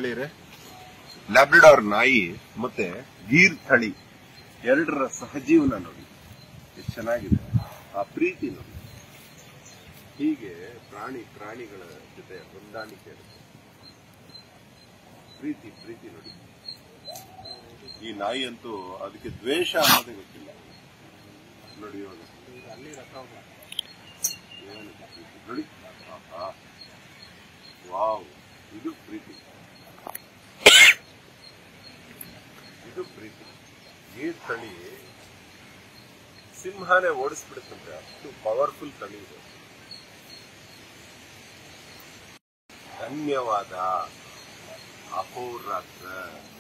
ಗೆಳೆಯರೆ ಲ್ಯಾಬ್ರಡಾರ್ ನಾಯಿ ಮತ್ತೆ ಗೀರ್ ತಳಿ ಎರಡರ ಸಹಜೀವನ ನೋಡಿ ಎಷ್ಟು ಚೆನ್ನಾಗಿದೆ ಆ ಪ್ರೀತಿ ನೋಡಿ ಹೀಗೆ ಪ್ರಾಣಿ ಪ್ರಾಣಿಗಳ ಜೊತೆ ಹೊಂದಾಣಿಕೆ ಇರುತ್ತೆ ಪ್ರೀತಿ ಪ್ರೀತಿ ನೋಡಿ ಈ ನಾಯಿ ಅಂತೂ ಅದಕ್ಕೆ ದ್ವೇಷ ಅನ್ನೋದೇ ಗೊತ್ತಿಲ್ಲ ನೋಡಿ ಇವಾಗ ಏನು ಪ್ರೀತಿ. ನೋಡಿ ಆಹಾ. ವಾವ್ ಇದು ಪ್ರೀತಿ ಇದು ಪ್ರೀತಿ ಈ ತಳಿ ಸಿಂಹನೇ ಓಡಿಸ್ಬಿಡುತ್ತಂತೆ ಅಷ್ಟು ಪವರ್ಫುಲ್ ತಳಿ ಇದು ಧನ್ಯವಾದ ಅಹೋರಾತ್ರ